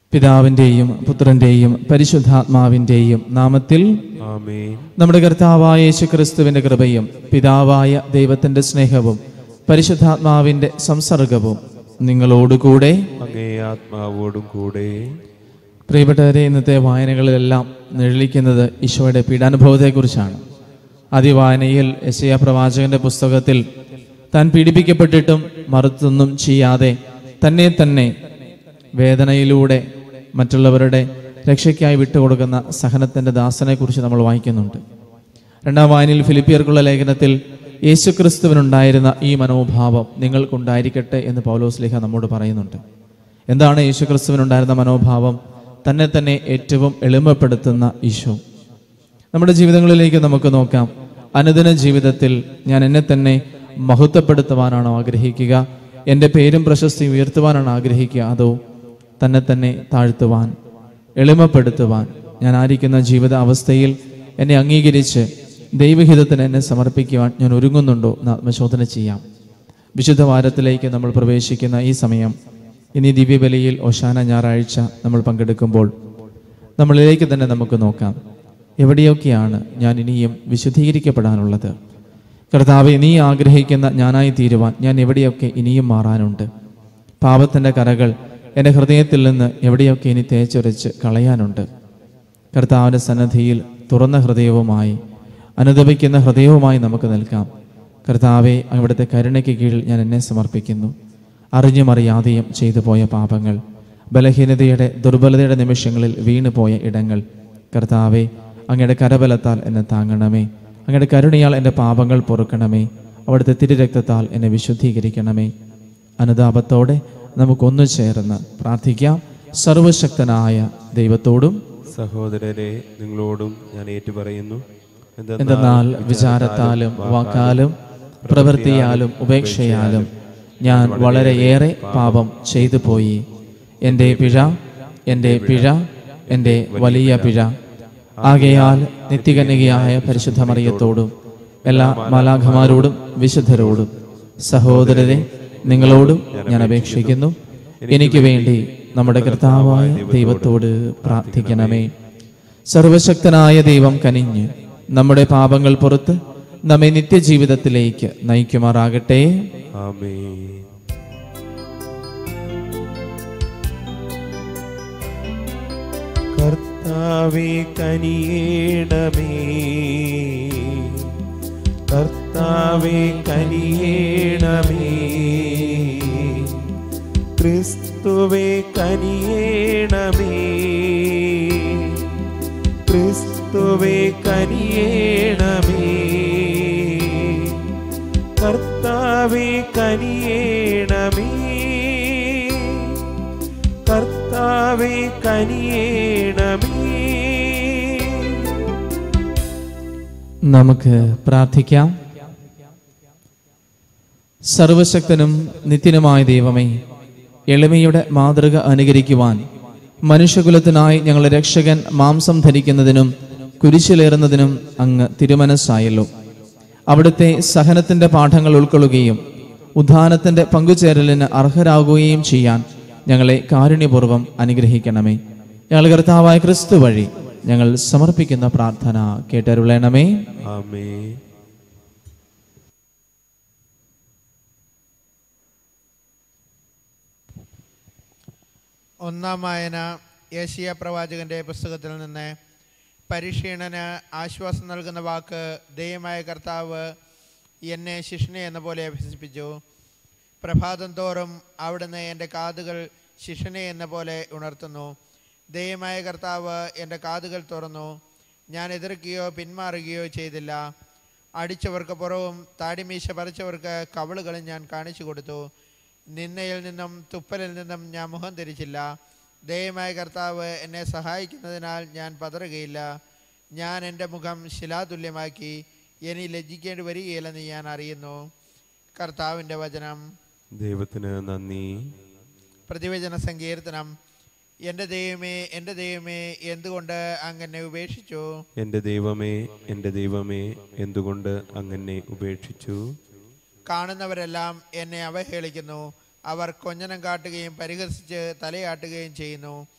പിതാവിൻ്റെയും പുത്രൻ്റെയും പരിശുദ്ധാത്മാവിൻ്റെയും നാമത്തിൽ ആമേൻ നമ്മുടെ കർത്താവായ യേശുക്രിസ്തുവിൻ്റെ കൃപയും പിതാവായ ദൈവത്തിൻ്റെ സ്നേഹവും പരിശുദ്ധാത്മാവിൻ്റെ സംസർഗവും നിങ്ങളോടുകൂടെ അങ്ങേ ആത്മാവോടും കൂടെ പ്രിയപ്പെട്ടവരെ ഇന്നത്തെ വായനകളിലെല്ലാം നിഴലിക്കുന്നത് ഈശോയുടെ പീഡാനുഭവത്തെക്കുറിച്ചാണ് ആദ്യ വായനയിൽ യശയ പ്രവാചകന്റെ പുസ്തകത്തിൽ താൻ പീഡിപ്പിക്കപ്പെട്ടിട്ടും മറുത്തൊന്നും ചെയ്യാതെ തന്നെ തന്നെ വേദനയിലൂടെ മറ്റുള്ളവരുടെ രക്ഷയ്ക്കായി വിട്ടുകൊടുക്കുന്ന സഹനത്തിന്റെ ദാസനെക്കുറിച്ച് നമ്മൾ വായിക്കുന്നുണ്ട് രണ്ടാം വായനയിൽ ഫിലിപ്പിയർക്കുള്ള ലേഖനത്തിൽ യേശുക്രിസ്തുവിനുണ്ടായിരുന്ന ഈ മനോഭാവം നിങ്ങൾക്കുണ്ടായിരിക്കട്ടെ എന്ന് പൗലോസ് ലേഖ നമ്മോട് പറയുന്നുണ്ട് എന്താണ് യേശുക്രിസ്തുവിനുണ്ടായിരുന്ന മനോഭാവം തന്നെ തന്നെ ഏറ്റവും എളിമപ്പെടുത്തുന്ന ഈശോ നമ്മുടെ ജീവിതങ്ങളിലേക്ക് നമുക്ക് നോക്കാം അനുദിന ജീവിതത്തിൽ ഞാൻ എന്നെ തന്നെ മഹത്വപ്പെടുത്തുവാനാണോ ആഗ്രഹിക്കുക എൻ്റെ പേരും പ്രശസ്തി ഉയർത്തുവാനാണ് ആഗ്രഹിക്കുക അതോ തന്നെ തന്നെ താഴ്ത്തുവാൻ എളിമപ്പെടുത്തുവാൻ ഞാൻ ആയിരിക്കുന്ന ജീവിത അവസ്ഥയിൽ എന്നെ അംഗീകരിച്ച് ദൈവഹിതത്തിന് എന്നെ സമർപ്പിക്കുവാൻ ഞാൻ ഒരുങ്ങുന്നുണ്ടോ എന്ന് ആത്മശോധന ചെയ്യാം വിശുദ്ധ വാരത്തിലേക്ക് നമ്മൾ പ്രവേശിക്കുന്ന ഈ സമയം ഇനി ദിവ്യബലിയിൽ ഓശാന ഞായറാഴ്ച നമ്മൾ പങ്കെടുക്കുമ്പോൾ നമ്മളിലേക്ക് തന്നെ നമുക്ക് നോക്കാം എവിടെയൊക്കെയാണ് ഞാൻ ഇനിയും വിശുദ്ധീകരിക്കപ്പെടാനുള്ളത് കർത്താവെ നീ ആഗ്രഹിക്കുന്ന ഞാനായി തീരുവാൻ ഞാൻ എവിടെയൊക്കെ ഇനിയും മാറാനുണ്ട് പാപത്തിൻ്റെ കരകൾ എൻ്റെ ഹൃദയത്തിൽ നിന്ന് എവിടെയൊക്കെ ഇനി തേച്ചൊരച്ച് കളയാനുണ്ട് കർത്താവിൻ്റെ സന്നദ്ധിയിൽ തുറന്ന ഹൃദയവുമായി അനുദപിക്കുന്ന ഹൃദയവുമായി നമുക്ക് നിൽക്കാം കർത്താവെ അവിടുത്തെ കരുണയ്ക്ക് കീഴിൽ ഞാൻ എന്നെ സമർപ്പിക്കുന്നു അറിഞ്ഞും അറിയാതെയും ചെയ്തു പോയ പാപങ്ങൾ ബലഹീനതയുടെ ദുർബലതയുടെ നിമിഷങ്ങളിൽ വീണുപോയ ഇടങ്ങൾ കർത്താവെ അങ്ങയുടെ കരബലത്താൽ എന്നെ താങ്ങണമേ അങ്ങയുടെ കരുണയാൽ എൻ്റെ പാപങ്ങൾ പൊറുക്കണമേ അവിടുത്തെ തിരുരക്തത്താൽ എന്നെ വിശുദ്ധീകരിക്കണമേ അനുതാപത്തോടെ നമുക്കൊന്നു ചേർന്ന് പ്രാർത്ഥിക്കാം സർവശക്തനായ ദൈവത്തോടും സഹോദരരെ നിങ്ങളോടും ഞാൻ ഏറ്റുപറയുന്നു എന്തെന്നാൽ വിചാരത്താലും വാക്കാലും പ്രവൃത്തിയാലും ഉപേക്ഷയാലും ഞാൻ വളരെയേറെ പാപം ചെയ്തു പോയി എൻ്റെ പിഴ എൻ്റെ പിഴ എൻ്റെ വലിയ പിഴ ആകയാൽ നിത്യകന്യകയായ പരിശുദ്ധ മറിയത്തോടും എല്ലാ മാലാഖമാരോടും വിശുദ്ധരോടും സഹോദരരെ നിങ്ങളോടും ഞാൻ അപേക്ഷിക്കുന്നു എനിക്ക് വേണ്ടി നമ്മുടെ കർത്താവായ ദൈവത്തോട് പ്രാർത്ഥിക്കണമേ സർവശക്തനായ ദൈവം കനിഞ്ഞ് നമ്മുടെ പാപങ്ങൾ പുറത്ത് നമ്മെ നിത്യജീവിതത്തിലേക്ക് നയിക്കുമാറാകട്ടെ ആമേൻ കർത്താവേ കനിയേണമേ കർത്താവേ കനിയേണമേ ക്രിസ്തുവേ കനിയേണമേ ക്രിസ്തുവേ കനിയേണമേ കർത്താവേ കനിയേണമേ കർത്താവേ കനിയേണമേ നമുക്ക് പ്രാർത്ഥിക്കാം സർവശക്തനും നിത്യനുമായ ദൈവമേ എളിമയുടെ മാതൃക അനുകരിക്കുവാൻ മനുഷ്യകുലത്തിനായി ഞങ്ങളുടെ രക്ഷകൻ മാംസം ധരിക്കുന്നതിനും കുരിശിലേറുന്നതിനും അങ്ങ് തിരുമനസ്സായല്ലോ അവിടുത്തെ സഹനത്തിന്റെ പാഠങ്ങൾ ഉൾക്കൊള്ളുകയും ഉദ്ധാനത്തിന്റെ പങ്കുചേരലിന് അർഹരാകുകയും ചെയ്യാൻ ഞങ്ങളെ കാരുണ്യപൂർവ്വം അനുഗ്രഹിക്കണമേ ഞങ്ങൾ കർത്താവായ ക്രിസ്തു വഴി ഞങ്ങൾ സമർപ്പിക്കുന്ന പ്രാർത്ഥന കേട്ടരുളണമേ ആമേൻ ഒന്നാം വായന ഏഷ്യ പ്രവാചകന്റെ പുസ്തകത്തിൽ നിന്ന് പരിക്ഷീണന് ആശ്വാസം നൽകുന്ന വാക്ക് ദൈവമായ കർത്താവ് എന്നെ ശിഷ്ണെ എന്ന പോലെ അഭ്യസിപ്പിച്ചു പ്രഭാതം തോറും അവിടുന്ന് എൻ്റെ കാതുകൾ ശിക്ഷനെ എന്ന പോലെ ഉണർത്തുന്നു ദൈവമായ കർത്താവ് എൻ്റെ കാതുകൾ തുറന്നു ഞാൻ എതിർക്കുകയോ പിന്മാറുകയോ ചെയ്തില്ല അടിച്ചവർക്ക് പുറവും താടിമീശ പറിച്ചവർക്ക് കവളുകളും ഞാൻ കാണിച്ചു കൊടുത്തു നിന്നയിൽ നിന്നും തുപ്പലിൽ നിന്നും ഞാൻ മുഖം തിരിച്ചില്ല ദയമായ കർത്താവ് എന്നെ സഹായിക്കുന്നതിനാൽ ഞാൻ പതറുകയില്ല ഞാൻ എൻ്റെ മുഖം ശിലാതുല്യമാക്കി ഇനി ലജ്ജിക്കേണ്ടി വരികയില്ലെന്ന് ഞാൻ അറിയുന്നു കർത്താവിൻ്റെ വചനം ദൈവത്തിന് നന്ദി പ്രതിവചന സങ്കീർത്തനം എൻ്റെ ദൈവമേ എൻ്റെ ദൈവമേ എന്തുകൊണ്ട് അങ്ങനെ ഉപേക്ഷിച്ചു എൻ്റെ ദൈവമേ എൻ്റെ ദൈവമേ എന്തുകൊണ്ട് അങ്ങനെ ഉപേക്ഷിച്ചു കാണുന്നവരെല്ലാം എന്നെ അവഹേളിക്കുന്നു അവർ കൊഞ്ഞനം കാട്ടുകയും പരിഹസിച്ച് തലയാട്ടുകയും ചെയ്യുന്നു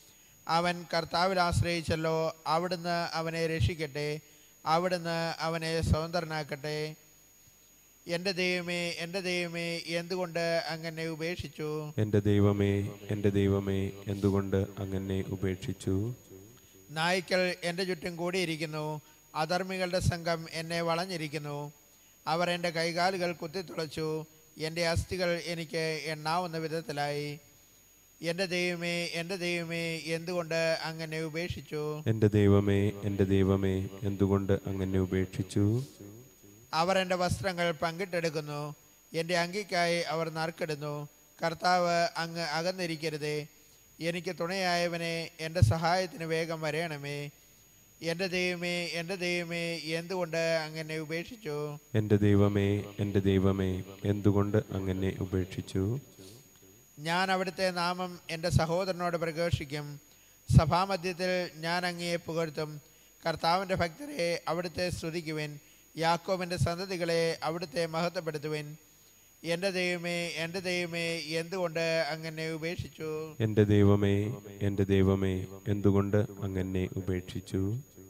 അവൻ കർത്താവിൽ ആശ്രയിച്ചല്ലോ അവിടുന്ന് അവനെ രക്ഷിക്കട്ടെ അവിടുന്ന് അവനെ സ്വതന്ത്രനാക്കട്ടെ എൻ്റെ ദൈവമേ എൻ്റെ ദൈവമേ എന്തുകൊണ്ട് അങ്ങനെ ഉപേക്ഷിച്ചു എൻ്റെ ദൈവമേ എൻ്റെ ദൈവമേ എന്തുകൊണ്ട് അങ്ങനെ ഉപേക്ഷിച്ചു നായ്ക്കൾ എൻ്റെ ചുറ്റും കൂടിയിരിക്കുന്നു അധർമ്മികളുടെ സംഘം എന്നെ വളഞ്ഞിരിക്കുന്നു അവർ എൻ്റെ കൈകാലുകൾ കുത്തിത്തുളച്ചു എൻ്റെ അസ്ഥികൾ എനിക്ക് എണ്ണാവുന്ന വിധത്തിലായി എൻ്റെ ദൈവമേ എൻ്റെ ദൈവമേ എന്തുകൊണ്ട് അങ്ങനെ ഉപേക്ഷിച്ചു എൻ്റെ ദൈവമേ എൻ്റെ ദൈവമേ എന്തുകൊണ്ട് അങ്ങനെ ഉപേക്ഷിച്ചു അവർ എൻ്റെ വസ്ത്രങ്ങൾ പങ്കിട്ടെടുക്കുന്നു എൻ്റെ അങ്കിക്കായി അവർ നറുക്കിടുന്നു കർത്താവ് അങ്ങ് അകന്നിരിക്കരുതേ എനിക്ക് തുണയായവനെ എൻ്റെ സഹായത്തിന് വേഗം വരയണമേ എൻ്റെ ദൈവമേ എൻ്റെ ദൈവമേ എന്തുകൊണ്ട് അങ്ങനെ ഉപേക്ഷിച്ചു എൻ്റെ ദൈവമേ എൻ്റെ ദൈവമേ എന്തുകൊണ്ട് അങ്ങനെ ഉപേക്ഷിച്ചു ഞാൻ അവിടുത്തെ നാമം എൻ്റെ സഹോദരനോട് പ്രഘോഷിക്കും സഭാമധ്യത്തിൽ ഞാൻ അങ്ങയെ പുകഴ്ത്തും കർത്താവിൻ്റെ ഭക്തരെ അവിടുത്തെ സ്തുതിക്കുവിൻ യാക്കോബിൻ്റെ സന്തതികളെ അവിടുത്തെ മഹത്വപ്പെടുത്തുവിൻ എൻ്റെ ദൈവമേ എൻ്റെ ദൈവമേ എന്തുകൊണ്ട് അങ്ങനെ ഉപേക്ഷിച്ചു എൻ്റെ ദൈവമേ എൻ്റെ ദൈവമേ എന്തുകൊണ്ട് അങ്ങനെ ഉപേക്ഷിച്ചു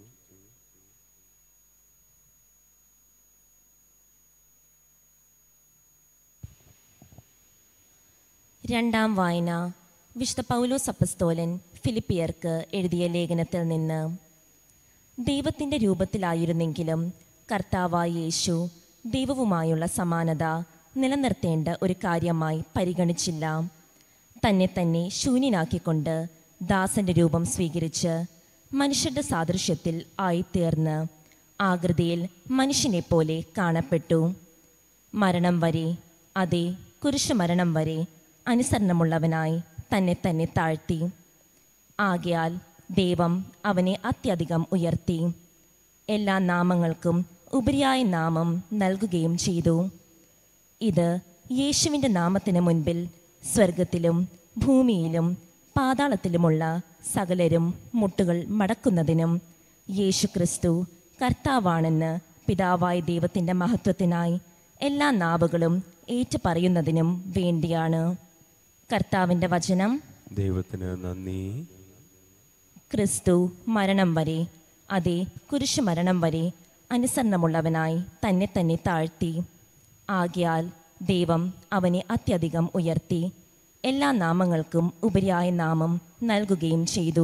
രണ്ടാം വായന വിശുദ്ധ പൗലോസ് അപ്പസ്തോലൻ ഫിലിപ്പിയർക്ക് എഴുതിയ ലേഖനത്തിൽ നിന്ന് ദൈവത്തിൻ്റെ രൂപത്തിലായിരുന്നെങ്കിലും കർത്താവായ യേശു ദൈവവുമായുള്ള സമാനത നിലനിർത്തേണ്ട ഒരു കാര്യമായി പരിഗണിച്ചില്ല തന്നെ തന്നെ ശൂന്യനാക്കിക്കൊണ്ട് ദാസന്റെ രൂപം സ്വീകരിച്ച് മനുഷ്യരുടെ സാദൃശ്യത്തിൽ ആയിത്തീർന്ന് ആകൃതിയിൽ മനുഷ്യനെ പോലെ കാണപ്പെട്ടു മരണം വരെ അതെ കുരിശു മരണം വരെ അനുസരണമുള്ളവനായി തന്നെ തന്നെ താഴ്ത്തി ആകയാൽ ദൈവം അവനെ അത്യധികം ഉയർത്തി എല്ലാ നാമങ്ങൾക്കും ഉപരിയായ നാമം നൽകുകയും ചെയ്തു ഇത് യേശുവിൻ്റെ നാമത്തിന് മുൻപിൽ സ്വർഗത്തിലും ഭൂമിയിലും പാതാളത്തിലുമുള്ള സകലരും മുട്ടുകൾ മടക്കുന്നതിനും യേശു ക്രിസ്തു കർത്താവാണെന്ന് പിതാവായ ദൈവത്തിൻ്റെ മഹത്വത്തിനായി എല്ലാ നാവുകളും ഏറ്റുപറയുന്നതിനും വേണ്ടിയാണ് കർത്താവിൻ്റെ വചനം ദൈവത്തിന് നന്ദി ക്രിസ്തു മരണം വരെ അതെ കുരിശു മരണം വരെ അനുസരണമുള്ളവനായി തന്നെ തന്നെ താഴ്ത്തി ആകയാൽ ദൈവം അവനെ അത്യധികം ഉയർത്തി എല്ലാ നാമങ്ങൾക്കും ഉപരിയായ നാമം നൽകുകയും ചെയ്തു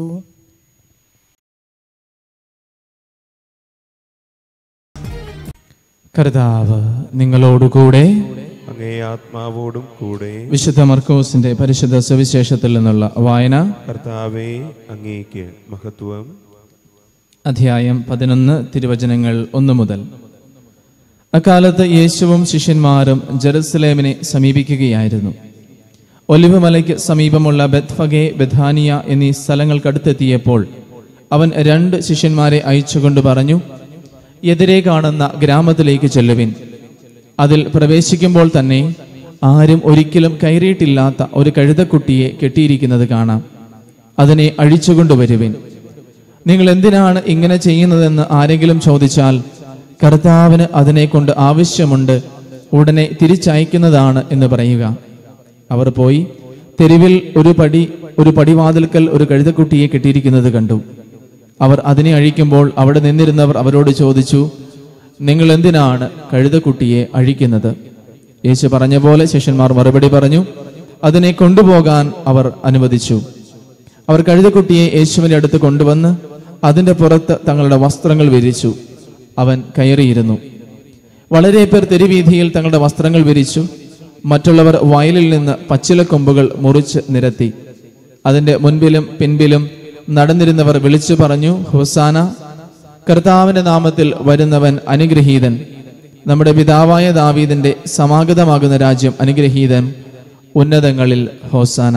കർത്താവ് നിങ്ങളോടുകൂടെ അങ്ങേ ആത്മാവോടും കൂടെ വിശുദ്ധ മർക്കോസിന്റെ പരിശുദ്ധ സുവിശേഷത്തിൽ നിന്നുള്ള വായന കർത്താവേ അങ്ങേക്ക് മഹത്വം അധ്യായം പതിനൊന്ന് തിരുവചനങ്ങൾ ഒന്ന് മുതൽ അക്കാലത്ത് യേശുവും ശിഷ്യന്മാരും ജെറുസലേമിനെ സമീപിക്കുകയായിരുന്നു ഒലിവ് മലയ്ക്ക് സമീപമുള്ള ബെത്ഫഗെ ബഥാനിയ എന്നീ സ്ഥലങ്ങൾക്കടുത്തെത്തിയപ്പോൾ അവൻ രണ്ട് ശിഷ്യന്മാരെ അയച്ചുകൊണ്ട് പറഞ്ഞു എതിരെ കാണുന്ന ഗ്രാമത്തിലേക്ക് ചെല്ലുവിൻ അതിൽ പ്രവേശിക്കുമ്പോൾ തന്നെ ആരും ഒരിക്കലും കയറിയിട്ടില്ലാത്ത ഒരു കഴുതക്കുട്ടിയെ കെട്ടിയിരിക്കുന്നത് കാണാം അതിനെ അഴിച്ചുകൊണ്ടുവരുവിൻ നിങ്ങൾ എന്തിനാണ് ഇങ്ങനെ ചെയ്യുന്നതെന്ന് ആരെങ്കിലും ചോദിച്ചാൽ കർത്താവിന് അതിനെക്കൊണ്ട് ആവശ്യമുണ്ട് ഉടനെ തിരിച്ചയക്കുന്നതാണ് എന്ന് പറയുക അവർ പോയി തെരുവിൽ ഒരു പടി ഒരു പടിവാതിൽക്കൽ ഒരു കഴുതക്കുട്ടിയെ കെട്ടിയിരിക്കുന്നത് കണ്ടു അവർ അതിനെ അഴിക്കുമ്പോൾ അവിടെ നിന്നിരുന്നവർ അവരോട് ചോദിച്ചു നിങ്ങൾ എന്തിനാണ് കഴുതക്കുട്ടിയെ അഴിക്കുന്നത് യേശു പറഞ്ഞ പോലെ ശിഷ്യന്മാർ മറുപടി പറഞ്ഞു അതിനെ കൊണ്ടുപോകാൻ അവർ അനുവദിച്ചു അവർ കഴുതക്കുട്ടിയെ യേശുവിന്റെ അടുത്ത് കൊണ്ടുവന്ന് അതിന്റെ പുറത്ത് തങ്ങളുടെ വസ്ത്രങ്ങൾ വിരിച്ചു അവൻ കയറിയിരുന്നു വളരെ പേർ തെരുവീഥിയിൽ തങ്ങളുടെ വസ്ത്രങ്ങൾ വിരിച്ചു മറ്റുള്ളവർ വയലിൽ നിന്ന് പച്ചിലക്കൊമ്പുകൾ മുറിച്ച് നിരത്തി അതിന്റെ മുൻപിലും പിൻപിലും നടന്നിരുന്നവർ വിളിച്ചു പറഞ്ഞു ഹുസാന കർത്താവിന്റെ നാമത്തിൽ വരുന്നവൻ അനുഗ്രഹീതൻ നമ്മുടെ പിതാവായ ദാവീദിന്റെ സമാഗതമാകുന്ന രാജ്യം അനുഗ്രഹീതൻ ഉന്നതങ്ങളിൽ ഹോസാന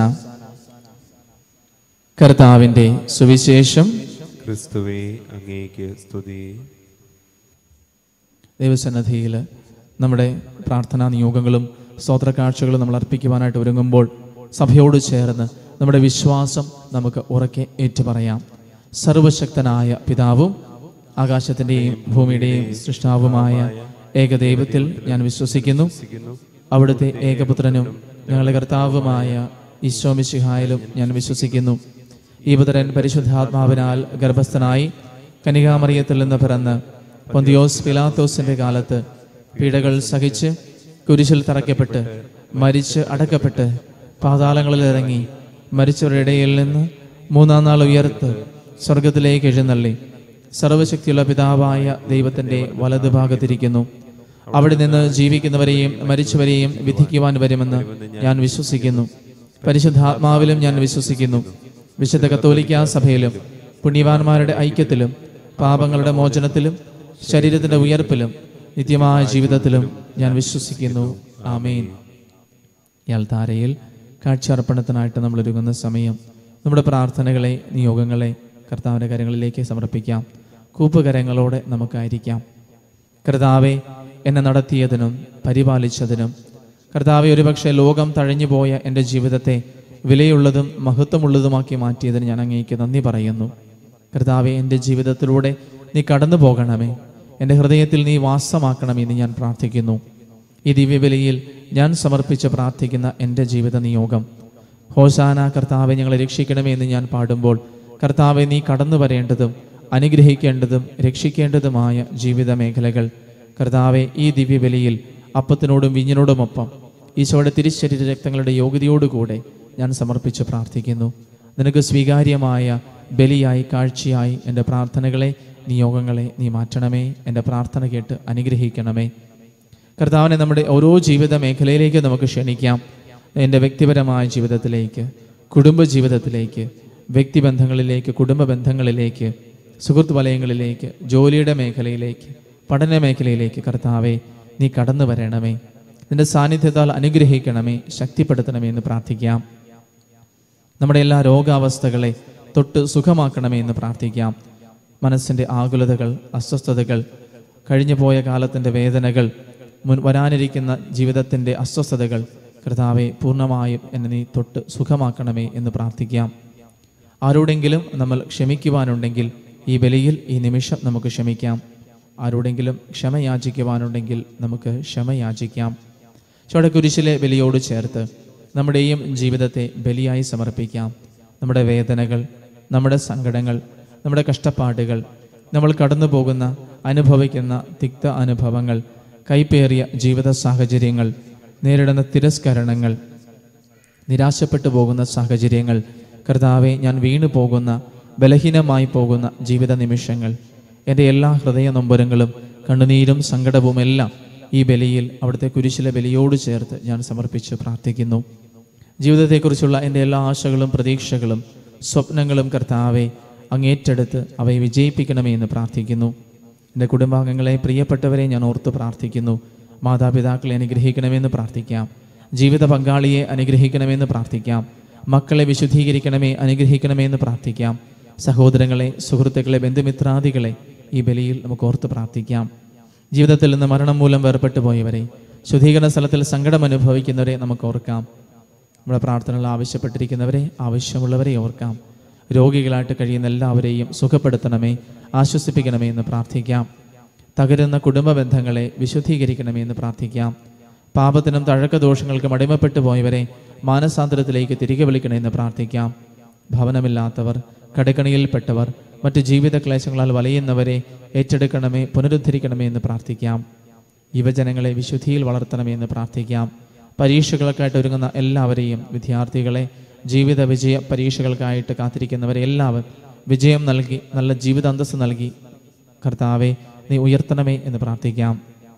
കർത്താവിന്റെ സുവിശേഷം ക്രിസ്തുവേ അങ്ങേക്ക് സ്തുതി ദൈവസന്നദ്ധിയിൽ നമ്മുടെ പ്രാർത്ഥനാ നിയോഗങ്ങളും സ്തോത്ര കാഴ്ചകളും നമ്മൾ അർപ്പിക്കുവാനായിട്ട് ഒരുങ്ങുമ്പോൾ സഭയോട് ചേർന്ന് നമ്മുടെ വിശ്വാസം നമുക്ക് ഉറക്കെ ഏറ്റുപറയാം സർവശക്തനായ പിതാവും ആകാശത്തിൻ്റെയും ഭൂമിയുടെയും സൃഷ്ടാവുമായ ഏകദൈവത്തിൽ ഞാൻ വിശ്വസിക്കുന്നു അവിടുത്തെ ഏകപുത്രനും ഞങ്ങളുടെ കർത്താവുമായ ഈശോമിശിഹായിലും ഞാൻ വിശ്വസിക്കുന്നു ഈ പുത്രൻ പരിശുദ്ധാത്മാവിനാൽ ഗർഭസ്ഥനായി കനികാമറിയത്തിൽ നിന്ന് പിറന്ന് പൊന്തിയോസ് പിലാത്തോസിന്റെ കാലത്ത് പീഡകൾ സഹിച്ച് കുരിശിൽ തറയ്ക്കപ്പെട്ട് മരിച്ച് അടക്കപ്പെട്ട് പാതാളങ്ങളിൽ ഇറങ്ങി മരിച്ചവരുടെ ഇടയിൽ നിന്ന് മൂന്നാം നാൾ ഉയർത്ത് സ്വർഗത്തിലേക്ക് എഴുന്നള്ളി സർവശക്തിയുള്ള പിതാവായ ദൈവത്തിന്റെ വലതുഭാഗത്തിരിക്കുന്നു അവിടെ നിന്ന് ജീവിക്കുന്നവരെയും മരിച്ചവരെയും വിധിക്കുവാൻ വരുമെന്ന് ഞാൻ വിശ്വസിക്കുന്നു പരിശുദ്ധാത്മാവിലും ഞാൻ വിശ്വസിക്കുന്നു വിശുദ്ധ കത്തോലിക്ക സഭയിലും പുണ്യവാന്മാരുടെ ഐക്യത്തിലും പാപങ്ങളുടെ മോചനത്തിലും ശരീരത്തിന്റെ ഉയർപ്പിലും നിത്യമായ ജീവിതത്തിലും ഞാൻ വിശ്വസിക്കുന്നു ആമേൻ ഇയാൾ താരയിൽ കാഴ്ചയർപ്പണത്തിനായിട്ട് നമ്മൾ ഒരുങ്ങുന്ന സമയം നമ്മുടെ പ്രാർത്ഥനകളെ നിയോഗങ്ങളെ കർത്താവിൻ്റെ കരങ്ങളിലേക്ക് സമർപ്പിക്കാം കൂപ്പുകരങ്ങളോടെ നമുക്കായിരിക്കാം കർത്താവെ എന്നെ നടത്തിയതിനും പരിപാലിച്ചതിനും കർത്താവെ ഒരുപക്ഷെ ലോകം തഴഞ്ഞുപോയ എൻ്റെ ജീവിതത്തെ വിലയുള്ളതും മഹത്വമുള്ളതുമാക്കി മാറ്റിയതിന് ഞാൻ അങ്ങേക്ക് നന്ദി പറയുന്നു കർത്താവെ എൻ്റെ ജീവിതത്തിലൂടെ നീ കടന്നു പോകണമേ എൻ്റെ ഹൃദയത്തിൽ നീ വാസമാക്കണമെന്ന് ഞാൻ പ്രാർത്ഥിക്കുന്നു ഈ ദിവ്യബലിയിൽ ഞാൻ സമർപ്പിച്ച് പ്രാർത്ഥിക്കുന്ന എൻ്റെ ജീവിത നിയോഗം ഹോസാന കർത്താവെ ഞങ്ങളെ രക്ഷിക്കണമേ എന്ന് ഞാൻ പാടുമ്പോൾ കർത്താവെ നീ കടന്നു വരേണ്ടതും അനുഗ്രഹിക്കേണ്ടതും രക്ഷിക്കേണ്ടതുമായ ജീവിത മേഖലകൾ കർത്താവെ ഈ ദിവ്യബലിയിൽ അപ്പത്തിനോടും വിഞ്ഞിനോടുമൊപ്പം ഈശോയുടെ തിരിശരീര രക്തങ്ങളുടെ യോഗ്യതയോടുകൂടെ ഞാൻ സമർപ്പിച്ച് പ്രാർത്ഥിക്കുന്നു നിനക്ക് സ്വീകാര്യമായ ബലിയായി കാഴ്ചയായി എൻ്റെ പ്രാർത്ഥനകളെ നിയോഗങ്ങളെ നീ മാറ്റണമേ എൻ്റെ പ്രാർത്ഥന കേട്ട് അനുഗ്രഹിക്കണമേ കർത്താവിനെ നമ്മുടെ ഓരോ ജീവിത മേഖലയിലേക്ക് നമുക്ക് ക്ഷണിക്കാം എൻ്റെ വ്യക്തിപരമായ ജീവിതത്തിലേക്ക് കുടുംബ ജീവിതത്തിലേക്ക് വ്യക്തിബന്ധങ്ങളിലേക്ക് കുടുംബ ബന്ധങ്ങളിലേക്ക് സുഹൃത്ത് വലയങ്ങളിലേക്ക് ജോലിയുടെ മേഖലയിലേക്ക് പഠന മേഖലയിലേക്ക് കർത്താവെ നീ കടന്നു വരണമേ നിന്റെ സാന്നിധ്യത്താൽ അനുഗ്രഹിക്കണമേ ശക്തിപ്പെടുത്തണമേ എന്ന് പ്രാർത്ഥിക്കാം നമ്മുടെ എല്ലാ രോഗാവസ്ഥകളെ തൊട്ട് സുഖമാക്കണമേ എന്ന് പ്രാർത്ഥിക്കാം മനസ്സിൻ്റെ ആകുലതകൾ അസ്വസ്ഥതകൾ കഴിഞ്ഞു പോയ കാലത്തിൻ്റെ വേദനകൾ മുൻ വരാനിരിക്കുന്ന ജീവിതത്തിൻ്റെ അസ്വസ്ഥതകൾ കർത്താവെ പൂർണ്ണമായും എന്നെ നീ തൊട്ട് സുഖമാക്കണമേ എന്ന് പ്രാർത്ഥിക്കാം ആരോടെങ്കിലും നമ്മൾ ക്ഷമിക്കുവാനുണ്ടെങ്കിൽ ഈ ബലിയിൽ ഈ നിമിഷം നമുക്ക് ക്ഷമിക്കാം ആരോടെങ്കിലും ക്ഷമ യാചിക്കുവാനുണ്ടെങ്കിൽ നമുക്ക് ക്ഷമ യാചിക്കാം ചോടെ കുരിശിലെ ബലിയോട് ചേർത്ത് നമ്മുടെയും ജീവിതത്തെ ബലിയായി സമർപ്പിക്കാം നമ്മുടെ വേദനകൾ നമ്മുടെ സങ്കടങ്ങൾ നമ്മുടെ കഷ്ടപ്പാടുകൾ നമ്മൾ കടന്നു പോകുന്ന അനുഭവിക്കുന്ന തിക്ത അനുഭവങ്ങൾ കൈപ്പേറിയ ജീവിത സാഹചര്യങ്ങൾ നേരിടുന്ന തിരസ്കരണങ്ങൾ നിരാശപ്പെട്ടു പോകുന്ന സാഹചര്യങ്ങൾ കർത്താവെ ഞാൻ വീണു പോകുന്ന ബലഹീനമായി പോകുന്ന ജീവിത നിമിഷങ്ങൾ എൻ്റെ എല്ലാ ഹൃദയ നൊമ്പരങ്ങളും കണ്ണുനീരും സങ്കടവും എല്ലാം ഈ ബലിയിൽ അവിടുത്തെ കുരിശിലെ ബലിയോട് ചേർത്ത് ഞാൻ സമർപ്പിച്ച് പ്രാർത്ഥിക്കുന്നു ജീവിതത്തെക്കുറിച്ചുള്ള എൻ്റെ എല്ലാ ആശകളും പ്രതീക്ഷകളും സ്വപ്നങ്ങളും കർത്താവെ അങ്ങേറ്റെടുത്ത് അവയെ വിജയിപ്പിക്കണമേ എന്ന് പ്രാർത്ഥിക്കുന്നു എൻ്റെ കുടുംബാംഗങ്ങളെ പ്രിയപ്പെട്ടവരെ ഞാൻ ഓർത്ത് പ്രാർത്ഥിക്കുന്നു മാതാപിതാക്കളെ അനുഗ്രഹിക്കണമെന്ന് പ്രാർത്ഥിക്കാം ജീവിത പങ്കാളിയെ അനുഗ്രഹിക്കണമെന്ന് പ്രാർത്ഥിക്കാം മക്കളെ വിശുദ്ധീകരിക്കണമേ അനുഗ്രഹിക്കണമേ എന്ന് പ്രാർത്ഥിക്കാം സഹോദരങ്ങളെ സുഹൃത്തുക്കളെ ബന്ധുമിത്രാദികളെ ഈ ബലിയിൽ നമുക്ക് ഓർത്ത് പ്രാർത്ഥിക്കാം ജീവിതത്തിൽ നിന്ന് മരണം മൂലം വേർപെട്ടു പോയവരെ ശുദ്ധീകരണ സ്ഥലത്തിൽ സങ്കടം അനുഭവിക്കുന്നവരെ നമുക്ക് ഓർക്കാം നമ്മുടെ പ്രാർത്ഥനകൾ ആവശ്യപ്പെട്ടിരിക്കുന്നവരെ ആവശ്യമുള്ളവരെ ഓർക്കാം രോഗികളായിട്ട് കഴിയുന്ന എല്ലാവരെയും സുഖപ്പെടുത്തണമേ ആശ്വസിപ്പിക്കണമേ എന്ന് പ്രാർത്ഥിക്കാം തകരുന്ന കുടുംബ ബന്ധങ്ങളെ വിശുദ്ധീകരിക്കണമേ എന്ന് പ്രാർത്ഥിക്കാം പാപത്തിനും തഴക്കദോഷങ്ങൾക്കും അടിമപ്പെട്ടു പോയവരെ മാനസാന്തരത്തിലേക്ക് തിരികെ വിളിക്കണമെന്ന് പ്രാർത്ഥിക്കാം ഭവനമില്ലാത്തവർ കടക്കണിയിൽപ്പെട്ടവർ മറ്റ് ജീവിത ക്ലേശങ്ങളാൽ വലയുന്നവരെ ഏറ്റെടുക്കണമേ പുനരുദ്ധരിക്കണമേ എന്ന് പ്രാർത്ഥിക്കാം യുവജനങ്ങളെ വിശുദ്ധിയിൽ വളർത്തണമേ എന്ന് പ്രാർത്ഥിക്കാം പരീക്ഷകൾക്കായിട്ട് ഒരുങ്ങുന്ന എല്ലാവരെയും വിദ്യാർത്ഥികളെ ജീവിത വിജയ പരീക്ഷകൾക്കായിട്ട് കാത്തിരിക്കുന്നവരെ എല്ലാവരും വിജയം നൽകി നല്ല ജീവിത അന്തസ്സ് നൽകി കർത്താവെ നീ ഉയർത്തണമേ എന്ന് പ്രാർത്ഥിക്കാം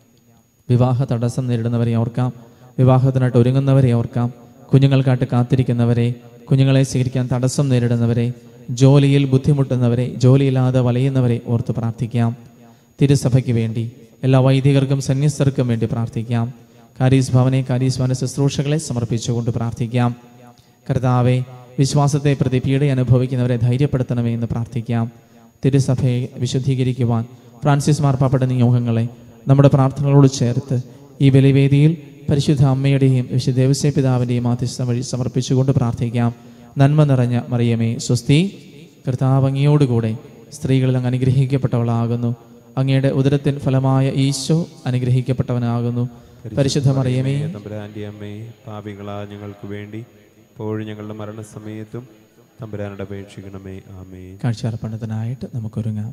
വിവാഹ തടസ്സം നേരിടുന്നവരെ ഓർക്കാം വിവാഹത്തിനായിട്ട് ഒരുങ്ങുന്നവരെ ഓർക്കാം കുഞ്ഞുങ്ങൾക്കായിട്ട് കാത്തിരിക്കുന്നവരെ കുഞ്ഞുങ്ങളെ സ്വീകരിക്കാൻ തടസ്സം നേരിടുന്നവരെ ജോലിയിൽ ബുദ്ധിമുട്ടുന്നവരെ ജോലിയില്ലാതെ വലയുന്നവരെ ഓർത്ത് പ്രാർത്ഥിക്കാം തിരുസഭയ്ക്ക് വേണ്ടി എല്ലാ വൈദികർക്കും സന്യസ്തർക്കും വേണ്ടി പ്രാർത്ഥിക്കാം കാരീസ് ഭവനെ കാരീസ് ഭവന ശുശ്രൂഷകളെ സമർപ്പിച്ചുകൊണ്ട് പ്രാർത്ഥിക്കാം കർത്താവെ വിശ്വാസത്തെ പ്രതി പീഡ അനുഭവിക്കുന്നവരെ ധൈര്യപ്പെടുത്തണമേ എന്ന് പ്രാർത്ഥിക്കാം തിരുസഭയെ വിശുദ്ധീകരിക്കുവാൻ ഫ്രാൻസിസ് മാർപ്പാപ്പയുടെ നിയോഗങ്ങളെ നമ്മുടെ പ്രാർത്ഥനകളോട് ചേർത്ത് ഈ ബലിവേദിയിൽ പരിശുദ്ധ അമ്മയുടെയും വിശുദ്ധ ദേവസ്യ പിതാവിൻ്റെയും മാധ്യസ്ഥം വഴി സമർപ്പിച്ചുകൊണ്ട് പ്രാർത്ഥിക്കാം നന്മ നിറഞ്ഞ മറിയമേ സ്വസ്തി കർത്താവ് അങ്ങയോടുകൂടെ സ്ത്രീകളിൽ അങ്ങ് അനുഗ്രഹിക്കപ്പെട്ടവളാകുന്നു അങ്ങയുടെ ഉദരത്തിൻ ഫലമായ ഈശോ അനുഗ്രഹിക്കപ്പെട്ടവനാകുന്നു പരിശുദ്ധ മറിയമേ തമ്പുരാന്റെ അമ്മേ പാപികളാ ഞങ്ങൾക്ക് വേണ്ടി ഇപ്പോഴും ഞങ്ങളുടെ മരണസമയത്തും തമ്പുരാനോട് അപേക്ഷിക്കണമേ ആമേ കാഴ്ചാർപ്പണത്തിനായിട്ട് നമുക്കൊരുങ്ങാം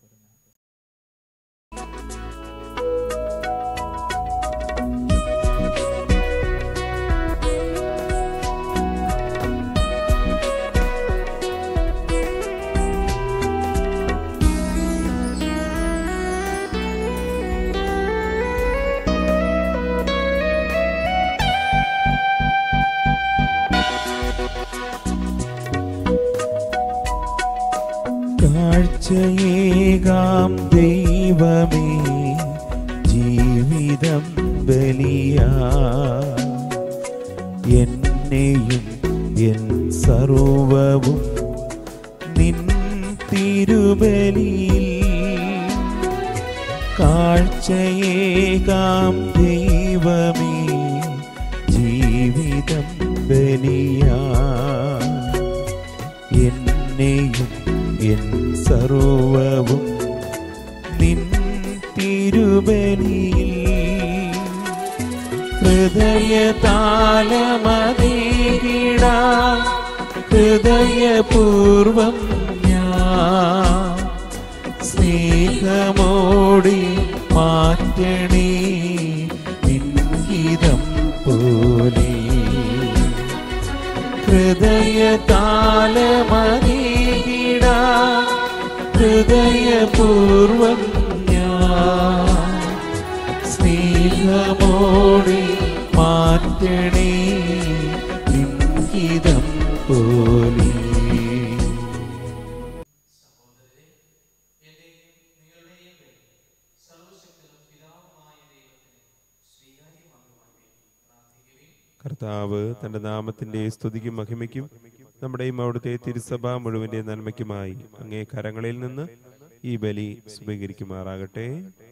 കാഴ്ചയേകാം ദൈവമേ ജീവിതം ബലിയാ എന്നെയും എൻ സർവവും നിൻ തിരുബലിയിൽ കാഴ്ചയേകാം ദൈവമേ ജീവിതം ബലിയാ എന്നെയും എൻ സർവവും നിൻ തിരുബലിയിൽ ഹൃദയതാലമതീകിട ഹൃദയപൂർവം ഞാൻ സ്നേഹമോടി മാറ്റണേ നിൻഹിതം പോലെ ഹൃദയതാലമതീകിട ഹൃദയപൂർവം ഞാൻ സ്നേഹമോടെ മാറ്റണേ ലിംഗിതം പോലെ കർത്താവ് തന്റെ നാമത്തിന്റെ സ്തുതിക്കും മഹിമയ്ക്കും നമ്മുടെയും അവിടുത്തെ തിരുസഭ മുഴുവന്റെ നന്മയ്ക്കുമായി അങ്ങേ കരങ്ങളിൽ നിന്ന് ഈ ബലി സ്വീകരിക്കുമാറാകട്ടെ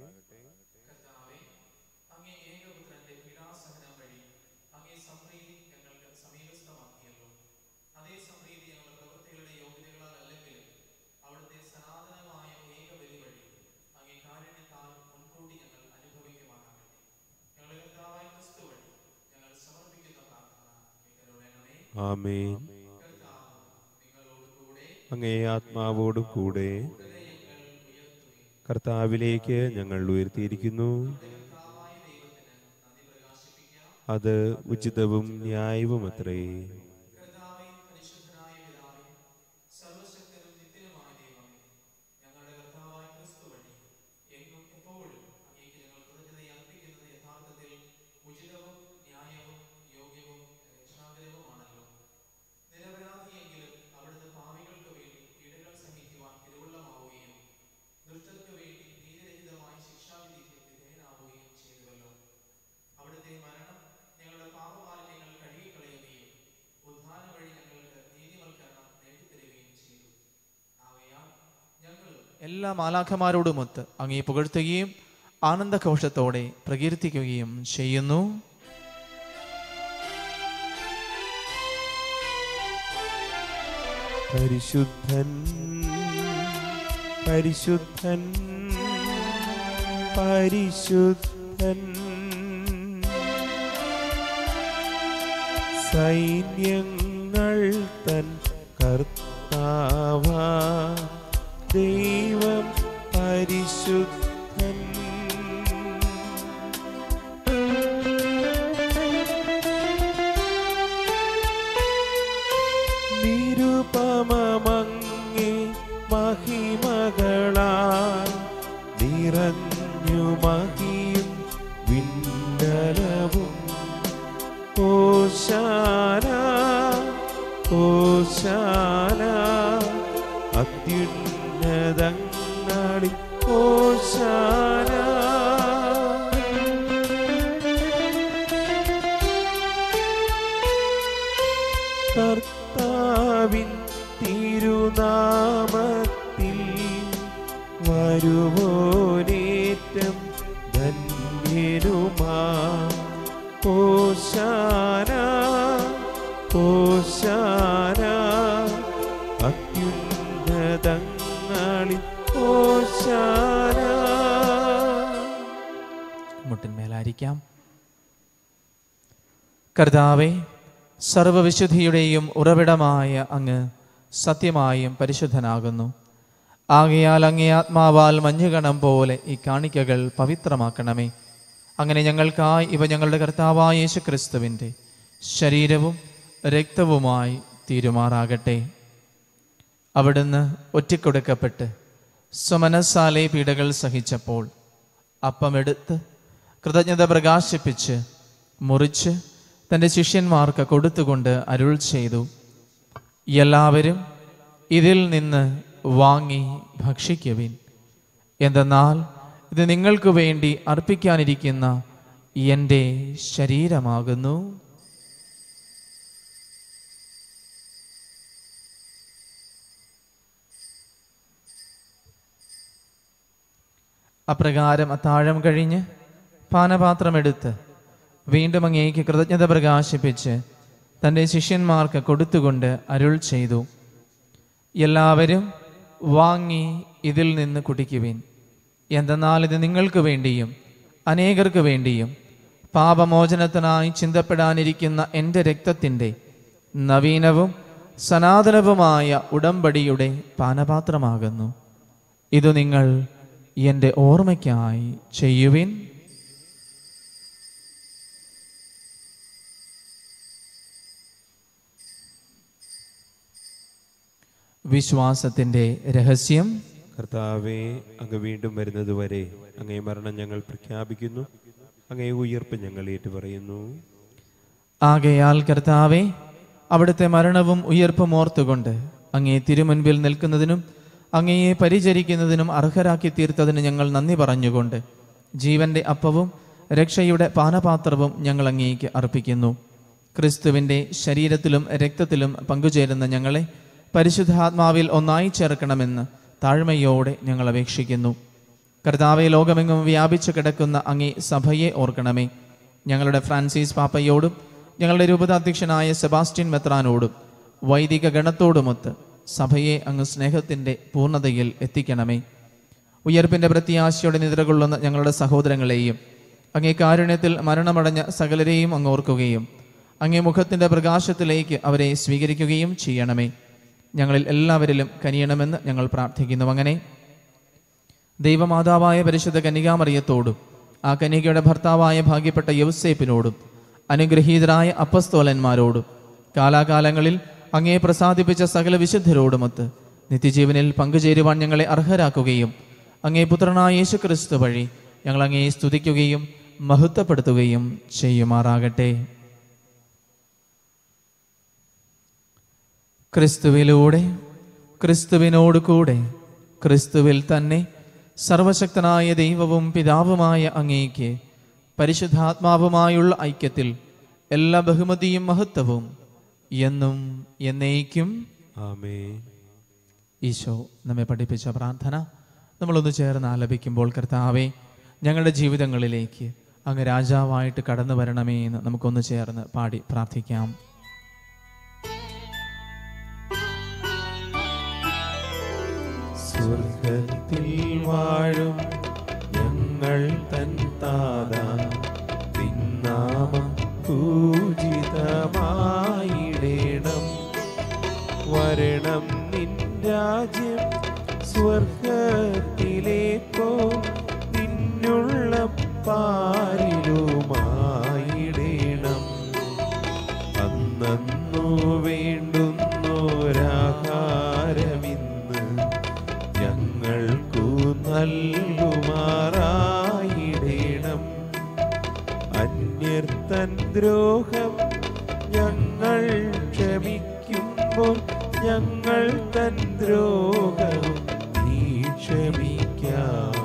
ആമേൻ അങ്ങേ ആത്മാവോടും കൂടെ കർത്താവിലേക്ക് ഞങ്ങൾ ഉയർത്തിയിരിക്കുന്നു അത് ഉചിതവും ന്യായവും അത്രേ എല്ലാ മാലാഖമാരോടുമൊത്ത് അങ്ങേ പുകഴ്ത്തുകയും ആനന്ദഘോഷത്തോടെ പ്രകീർത്തിക്കുകയും ചെയ്യുന്നു പരിശുദ്ധൻ പരിശുദ്ധൻ പരിശുദ്ധൻ സൈന്യങ്ങൾ തൻ കർത്താവ ദൈവം പരിശുദ്ധൻ നിരുപമങ്ങേ മഹിമകളാൽ നിറഞ്ഞു മഹിയും വിണ്ടലവും ഓശാന ഓശാന അത്യുന്നതങ്ങളിൽ ഓശാന കർത്താവിൻ തിരുനാമത്തിൽ വരുവോനേറ്റം ധന്യനുമാ ഓശാന ഓശാന അത്യുന്നതങ്ങളിൽ ഓശാന മുട്ടിന്മേലായിരിക്കാം കർത്താവെ സർവവിശുദ്ധിയുടെയും ഉറവിടമായ അങ്ങ് സത്യമായും പരിശുദ്ധനാകുന്നു ആകയാൽ അങ്ങേ ആത്മാവാൽ മഞ്ഞുകണം പോലെ ഈ കാണിക്കകൾ പവിത്രമാക്കണമേ അങ്ങനെ ഞങ്ങൾക്കായി ഇവ ഞങ്ങളുടെ കർത്താവായ യേശു ക്രിസ്തുവിൻ്റെ ശരീരവും രക്തവുമായി തീരുമാറാകട്ടെ അവിടുന്ന് ഒറ്റിക്കൊടുക്കപ്പെട്ട് സ്വമനസാലെ പീഡകൾ സഹിച്ചപ്പോൾ അപ്പമെടുത്ത് കൃതജ്ഞത പ്രകാശിപ്പിച്ച് മുറിച്ച് തൻ്റെ ശിഷ്യന്മാർക്ക് കൊടുത്തുകൊണ്ട് അരുൾ ചെയ്തു എല്ലാവരും ഇതിൽ നിന്ന് വാങ്ങി ഭക്ഷിക്കുവിൻ എന്തെന്നാൽ ഇത് നിങ്ങൾക്ക് വേണ്ടി അർപ്പിക്കാനിരിക്കുന്ന എൻ്റെ ശരീരമാകുന്നു അപ്രകാരം അത്താഴം കഴിഞ്ഞ് പാനപാത്രമെടുത്ത് വീണ്ടും അങ്ങേക്ക് കൃതജ്ഞത പ്രകാശിപ്പിച്ച് തൻ്റെ ശിഷ്യന്മാർക്ക് കൊടുത്തുകൊണ്ട് അരുൾ ചെയ്തു എല്ലാവരും വാങ്ങി ഇതിൽ നിന്ന് കുടിക്കുവിൻ എന്തെന്നാൽ ഇത് നിങ്ങൾക്ക് വേണ്ടിയും അനേകർക്ക് വേണ്ടിയും പാപമോചനത്തിനായി ചിന്തപ്പെടാനിരിക്കുന്ന എൻ്റെ രക്തത്തിൻ്റെ നവീനവും സനാതനവുമായ ഉടമ്പടിയുടെ പാനപാത്രമാകുന്നു ഇത് നിങ്ങൾ എൻ്റെ ഓർമ്മയ്ക്കായി ചെയ്യുവിൻ വിശ്വാസത്തിൻ്റെ രഹസ്യം കർത്താവെ അങ്ങ് വീണ്ടും വരുന്നതുവരെ അങ്ങേ മരണം ഞങ്ങൾ പ്രഖ്യാപിക്കുന്നു അങ്ങേ ഉയർപ്പ് ഞങ്ങൾ ഏറ്റുപറയുന്നു ആകയാൽ കർത്താവെ അവിടുത്തെ മരണവും ഉയർപ്പും ഓർത്തുകൊണ്ട് അങ്ങേ തിരുമുൻപിൽ നിൽക്കുന്നതിനും അങ്ങയെ പരിചരിക്കുന്നതിനും അർഹരാക്കി തീർത്തതിന് ഞങ്ങൾ നന്ദി പറഞ്ഞുകൊണ്ട് ജീവന്റെ അപ്പവും രക്ഷയുടെ പാനപാത്രവും ഞങ്ങൾ അങ്ങേക്ക് അർപ്പിക്കുന്നു ക്രിസ്തുവിൻ്റെ ശരീരത്തിലും രക്തത്തിലും പങ്കുചേരുന്ന ഞങ്ങളെ പരിശുദ്ധാത്മാവിൽ ഒന്നായി ചേർക്കണമെന്ന് താഴ്മയോടെ ഞങ്ങൾ അപേക്ഷിക്കുന്നു കർത്താവെ ലോകമെങ്ങും വ്യാപിച്ചു കിടക്കുന്ന അങ്ങേ സഭയെ ഓർക്കണമേ ഞങ്ങളുടെ ഫ്രാൻസിസ് പാപ്പയോടും ഞങ്ങളുടെ രൂപതാധ്യക്ഷനായ സെബാസ്റ്റ്യൻ മെത്രാനോടും വൈദിക ഗണത്തോടുമൊത്ത് സഭയെ അങ്ങ് സ്നേഹത്തിൻ്റെ പൂർണ്ണതയിൽ എത്തിക്കണമേ ഉയർപ്പിൻ്റെ പ്രത്യാശയോടെ നിദ്രകൊള്ളുന്ന ഞങ്ങളുടെ സഹോദരങ്ങളെയും അങ്ങേ കാരുണ്യത്തിൽ മരണമടഞ്ഞ സകലരെയും അങ്ങ് ഓർക്കുകയും അങ്ങേ മുഖത്തിൻ്റെ പ്രകാശത്തിലേക്ക് അവരെ സ്വീകരിക്കുകയും ചെയ്യണമേ ഞങ്ങളിൽ എല്ലാവരിലും കനിയണമെന്ന് ഞങ്ങൾ പ്രാർത്ഥിക്കുന്നു അങ്ങനെ ദൈവമാതാവായ പരിശുദ്ധ കന്യകാമറിയത്തോടും ആ കന്യകയുടെ ഭർത്താവായ ഭാഗ്യപ്പെട്ട യൗസേപ്പിനോടും അനുഗ്രഹീതരായ അപ്പസ്തോലന്മാരോടും കാലാകാലങ്ങളിൽ അങ്ങേ പ്രസാദിപ്പിച്ച സകല വിശുദ്ധരോടുമൊത്ത് നിത്യജീവനിൽ പങ്കുചേരുവാൻ ഞങ്ങളെ അർഹരാക്കുകയും അങ്ങേ പുത്രനായ യേശു ക്രിസ്തു വഴി ഞങ്ങൾ അങ്ങേ സ്തുതിക്കുകയും മഹത്വപ്പെടുത്തുകയും ചെയ്യുമാറാകട്ടെ ക്രിസ്തുവിലൂടെ ക്രിസ്തുവിനോട് കൂടെ ക്രിസ്തുവിൽ തന്നെ സർവശക്തനായ ദൈവവും പിതാവുമായ അങ്ങേക്ക് പരിശുദ്ധാത്മാവുമായുള്ള ഐക്യത്തിൽ എല്ലാ ബഹുമതിയും മഹത്വവും എന്നും എന്നേക്കും ആമേ ഈശോ നമ്മെ പഠിപ്പിച്ച പ്രാർത്ഥന നമ്മളൊന്ന് ചേർന്ന് ആലപിക്കുമ്പോൾ കർത്താവെ ഞങ്ങളുടെ ജീവിതങ്ങളിലേക്ക് അങ്ങ് രാജാവായിട്ട് കടന്നു വരണമേ എന്ന് നമുക്കൊന്ന് ചേർന്ന് പാടി പ്രാർത്ഥിക്കാം സ്വർഗത്തിൽ വാഴും ഞങ്ങൾ തൻ താത നിന്നാമം പൂജിതമായിടേണം വരണം നിൻ രാജ്യം സ്വർഗത്തിലേക്കോ നിന്നുള്ള പാരിലുമായിടേണം അന്നു വേണ്ടുന്നോരാഹാരമിന്ന് ഞങ്ങൾക്കു നൽകുമാറായിടേണം അന്യർത്തൻ ദ്രോഹം ഞങ്ങൾ ക്ഷമിക്കുമ്പോൾ ഞങ്ങൾ തൻ ദ്രോഹവും നീ ക്ഷമിക്കാം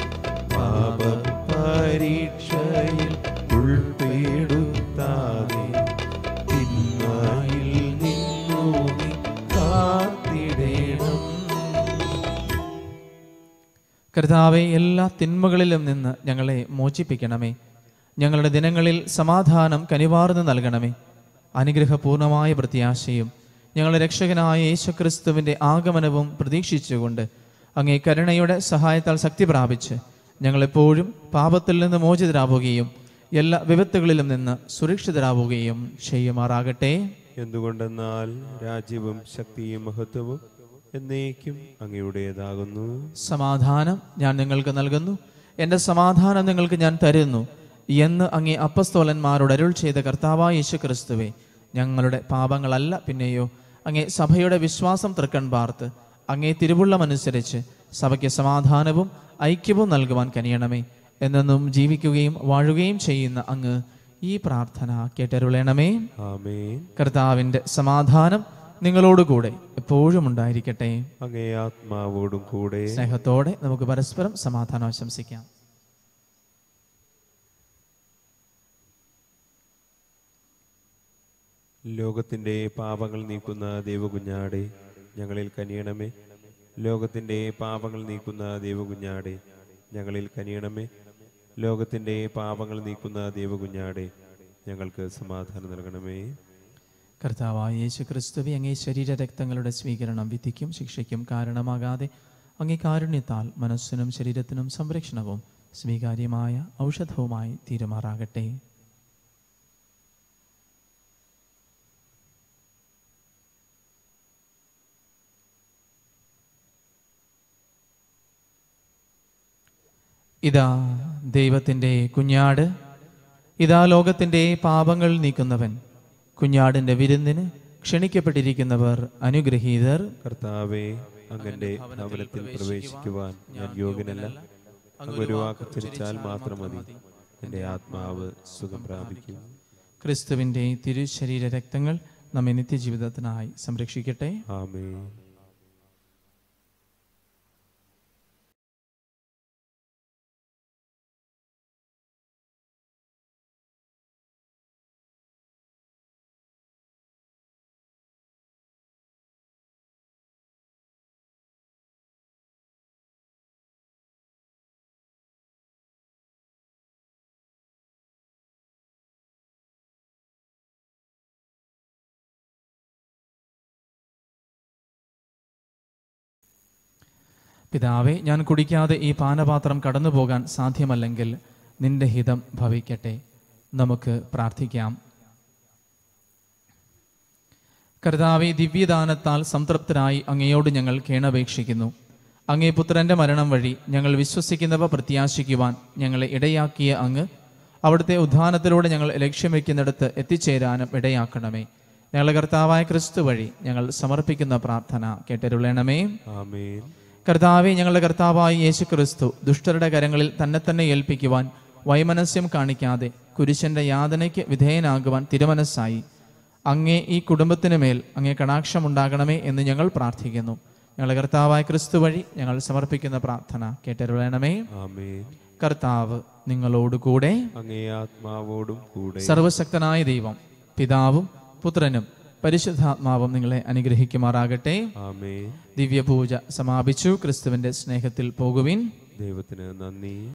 പാപപരീക്ഷയിൽ ഉൾപ്പെടുത്താതെ തിന്മയിൽ നിന്നു നീ കാത്തിടേണം കർത്താവെ എല്ലാ തിന്മകളിലും നിന്ന് ഞങ്ങളെ മോചിപ്പിക്കണമേ ഞങ്ങളുടെ ദിനങ്ങളിൽ സമാധാനം കനിവാർന്ന് നൽകണമേ അനുഗ്രഹപൂർണമായ പ്രത്യാശയും ഞങ്ങളുടെ രക്ഷകനായ യേശുക്രിസ്തുവിൻ്റെ ആഗമനവും പ്രതീക്ഷിച്ചുകൊണ്ട് അങ്ങേ കരുണയുടെ സഹായത്താൽ ശക്തി പ്രാപിച്ച് ഞങ്ങളെപ്പോഴും പാപത്തിൽ നിന്ന് മോചിതരാവുകയും എല്ലാ വിപത്തുകളിലും നിന്ന് സുരക്ഷിതരാവുകയും ചെയ്യുമാറാകട്ടെ എന്തുകൊണ്ടെന്നാൽ രാജ്യവും ശക്തിയും മഹത്വവും എന്നേക്കും അങ്ങയുടേതാകുന്നു സമാധാനം ഞാൻ നിങ്ങൾക്ക് നൽകുന്നു എൻ്റെ സമാധാനം നിങ്ങൾക്ക് ഞാൻ തരുന്നു എന്ന് അങ്ങേ അപ്പസ്തോലന്മാരോട് അരുൾ ചെയ്ത കർത്താവായ യേശു ക്രിസ്തുവേ ഞങ്ങളുടെ പാപങ്ങളല്ല പിന്നെയോ അങ്ങേ സഭയുടെ വിശ്വാസം തൃക്കൺ പാർത്ത് അങ്ങേ തിരുവുള്ളമനുസരിച്ച് സഭയ്ക്ക് സമാധാനവും ഐക്യവും നൽകുവാൻ കനിയണമേ എന്നെന്നും ജീവിക്കുകയും വാഴുകയും ചെയ്യുന്ന അങ്ങ് ഈ പ്രാർത്ഥന കേട്ടരുളണമേ ആമേൻ കർത്താവിൻ്റെ സമാധാനം നിങ്ങളോടുകൂടെ എപ്പോഴും ഉണ്ടായിരിക്കട്ടെ അങ്ങേ ആത്മാവോടും കൂടെ സ്നേഹത്തോടെ നമുക്ക് പരസ്പരം സമാധാനം ആശംസിക്കാം ലോകത്തിന്റെ പാപങ്ങൾ നീക്കുന്ന ദൈവകുഞ്ഞാടെ ഞങ്ങളിൽ കനിയണമേ ലോകത്തിന്റെ പാപങ്ങൾ നീക്കുന്ന ദൈവകുഞ്ഞാടെ ഞങ്ങളിൽ കനിയണമേ ലോകത്തിന്റെ പാപങ്ങൾ നീക്കുന്ന ദൈവകുഞ്ഞാടെ ഞങ്ങൾക്ക് സമാധാനം നൽകണമേ കർത്താവായ യേശു ക്രിസ്തുവെ അങ്ങേ ശരീര രക്തങ്ങളുടെ സ്വീകരണം വിധിക്കും ശിക്ഷയ്ക്കും കാരണമാകാതെ അങ്ങേ കാരുണ്യത്താൽ മനസ്സിനും ശരീരത്തിനും സംരക്ഷണവും സ്വീകാര്യമായ ഔഷധവുമായി തീരുമാറാകട്ടെ ഇതാ ദൈവത്തിൻ്റെ കുഞ്ഞാട് ഇതാ ലോകത്തിൻ്റെ പാപങ്ങൾ നീക്കുന്നവൻ കുഞ്ഞാടിൻ്റെ വിരുന്നിന് ക്ഷണിക്കപ്പെട്ടിരിക്കുന്നവർ അനുഗ്രഹീതർ കർത്താവെ അങ്ങന്റെ ഭവനത്തിൽ പ്രവേശിക്കുവാൻ ഞാൻ യോഗ്യനല്ല അങ്ങ് ഒരു വാക്ക് തിരിച്ചാൽ മാത്രം മതി എൻ്റെ ആത്മാവ് സുഖം പ്രാപിക്കും ക്രിസ്തുവിൻ്റെ തിരുശരീര രക്തങ്ങൾ നമ്മെ നിത്യജീവിതത്തിനായി സംരക്ഷിക്കട്ടെ ആമേ പിതാവെ ഞാൻ കുടിക്കാതെ ഈ പാനപാത്രം കടന്നു പോകാൻ സാധ്യമല്ലെങ്കിൽ നിന്റെ ഹിതം ഭവിക്കട്ടെ നമുക്ക് പ്രാർത്ഥിക്കാം കർത്താവെ ദിവ്യദാനത്താൽ സംതൃപ്തരായി അങ്ങയോട് ഞങ്ങൾ കേണപേക്ഷിക്കുന്നു അങ്ങേ പുത്രന്റെ മരണം വഴി ഞങ്ങൾ വിശ്വസിക്കുന്നവ പ്രത്യാശിക്കുവാൻ ഞങ്ങളെ ഇടയാക്കിയ അങ്ങ് അവിടുത്തെ ഉദ്ധാനത്തിലൂടെ ഞങ്ങൾ ലക്ഷ്യം വയ്ക്കുന്നിടത്ത് എത്തിച്ചേരാനും ഇടയാക്കണമേ ഞങ്ങളുടെ കർത്താവായ ക്രിസ്തു വഴി ഞങ്ങൾ സമർപ്പിക്കുന്ന പ്രാർത്ഥന കേട്ടരുളണമേ ആമേൻ കർത്താവെ ഞങ്ങളുടെ കർത്താവായ യേശു ക്രിസ്തു ദുഷ്ടരുടെ കരങ്ങളിൽ തന്നെ തന്നെ ഏൽപ്പിക്കുവാൻ വൈമനസ്യം കാണിക്കാതെ കുരിശന്റെ യാതനയ്ക്ക് വിധേയനാകുവാൻ തിരുമനസ്സായി അങ്ങേ ഈ കുടുംബത്തിന് മേൽ അങ്ങേ കടാക്ഷമുണ്ടാകണമേ എന്ന് ഞങ്ങൾ പ്രാർത്ഥിക്കുന്നു ഞങ്ങളുടെ കർത്താവായ ക്രിസ്തു വഴി ഞങ്ങൾ സമർപ്പിക്കുന്ന പ്രാർത്ഥന കേട്ടരുളണമേ ആമേൻ കർത്താവ് നിങ്ങളോടുകൂടെ അങ്ങേ ആത്മാവോടും കൂടെ സർവശക്തനായ ദൈവം പിതാവും പുത്രനും പരിശുദ്ധാത്മാവും നിങ്ങളെ അനുഗ്രഹിക്കുമാറാകട്ടെ ആമേൻ ദിവ്യപൂജ സമാപിച്ചു ക്രിസ്തുവിന്റെ സ്നേഹത്തിൽ പോകുവിൻ ദൈവത്തിന് നന്ദി